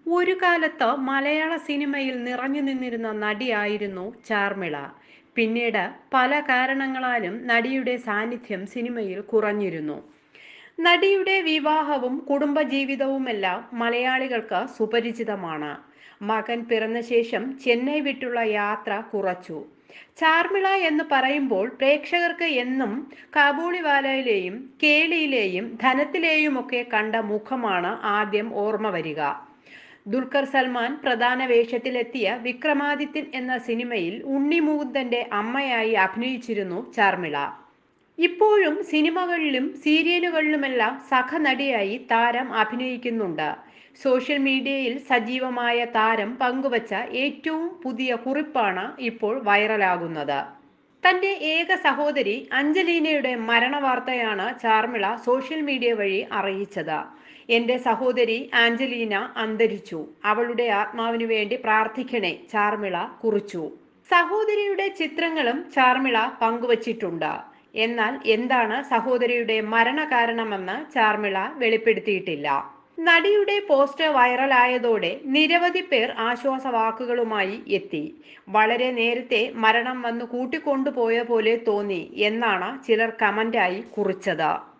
ഒരു കാലത്ത് മലയാള സിനിമയിൽ നിറഞ്ഞു നിന്നിരുന്ന നടിയായിരുന്നു ചാർമിള പിന്നീട് പല കാരണങ്ങളാലും നടിയുടെ സാന്നിധ്യം സിനിമയിൽ കുറഞ്ഞിരുന്നു നടിയുടെ വിവാഹവും കുടുംബജീവിതവുമെല്ലാം മലയാളികൾക്ക് സുപരിചിതമാണ് മകൻ പിറന്ന ശേഷം ചെന്നൈ വിട്ടുള്ള യാത്ര കുറച്ചു ചാർമിള എന്ന് പറയുമ്പോൾ പ്രേക്ഷകർക്ക് എന്നും കാബൂളിവാലയിലെയും കേളിയിലെയും ധനത്തിലെയുമൊക്കെ കണ്ട മുഖമാണ് ആദ്യം ഓർമ്മ വരിക ദുൽഖർ സൽമാൻ പ്രധാന വേഷത്തിലെത്തിയ വിക്രമാദിത്യൻ എന്ന സിനിമയിൽ ഉണ്ണിമുകുന്ദന്റെ അമ്മയായി അഭിനയിച്ചിരുന്നു ചാർമിള ഇപ്പോഴും സിനിമകളിലും സീരിയലുകളിലുമെല്ലാം സഹനടിയായി താരം അഭിനയിക്കുന്നുണ്ട് സോഷ്യൽ മീഡിയയിൽ സജീവമായ താരം പങ്കുവച്ച ഏറ്റവും പുതിയ കുറിപ്പാണ് ഇപ്പോൾ വൈറലാകുന്നത് തന്റെ ഏക സഹോദരി അഞ്ജലീനയുടെ മരണവാർത്തയാണ് ചാർമിള സോഷ്യൽ മീഡിയ വഴി അറിയിച്ചത് എന്റെ സഹോദരി ആഞ്ചലീന അന്തരിച്ചു അവളുടെ ആത്മാവിനു വേണ്ടി പ്രാർത്ഥിക്കണേ ചാർമിള കുറിച്ചു സഹോദരിയുടെ ചിത്രങ്ങളും ചാർമിള പങ്കുവച്ചിട്ടുണ്ട് എന്നാൽ എന്താണ് സഹോദരിയുടെ മരണകാരണമെന്ന് ചാർമിള വെളിപ്പെടുത്തിയിട്ടില്ല നടിയുടെ പോസ്റ്റർ വൈറലായതോടെ നിരവധി പേർ ആശ്വാസവാക്കുകളുമായി എത്തി വളരെ നേരത്തെ മരണം വന്ന് കൂട്ടിക്കൊണ്ടുപോയ പോലെ തോന്നി എന്നാണ് ചിലർ കമന്റായി കുറിച്ചത്